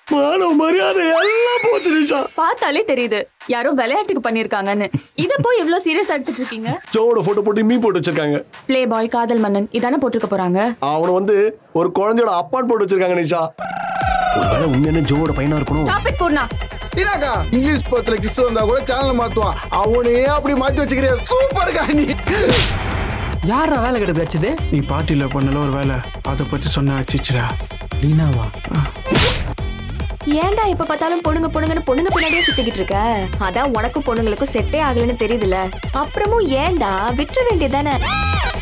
மானவ மரியாதை எல்லாம் போச்சு நிஷா பார்த்தாலே தெரியுது யாரோ விளையாட்டுக்கு பண்ணிருக்காங்கன்னு இத போய் இவ்ளோ சீரியஸ் எடுத்துட்டு இருக்கீங்க ஜோவோட போட்டோ போட்டு மீ போட்டு வச்சிருக்காங்க ப்ளே பாய் காதல் மன்னன் இதானே போட்டிருக்க போறாங்க அவனை வந்து ஒரு குழந்தையோட அப்பான்னு போட்டு வச்சிருக்காங்க நிஷா ஒருவேளை உண்மையான ஜோவோட பையனா இருக்கணும் ஸ்டாப் இட் பூர்ணா இல்லக்கா இங்கிலீஷ் படத்துல கிஸ் வந்தா கூட சேனல் மாத்துவான் அவனையே அப்படி மாத்தி வச்சுக்கிறியா சூப்பர்க்கா நீ யாரா வேலை கிடையாது வச்சது நீ பார்ட்டியில பண்ணல ஒரு வேலை அதை பத்தி சொன்ன அச்சிச்சுடா லீனாவா ஏன்டா இப்ப பார்த்தாலும் பொண்ணுங்க பொண்ணுங்கன்னு பொண்ணுங்க பின்னாடியே சுத்திக்கிட்டு இருக்க அதான் உனக்கும் பொண்ணுங்களுக்கும் செட்டே ஆகலைன்னு தெரியுதுல அப்புறமும் ஏன்டா விட்டுற வேண்டியதானே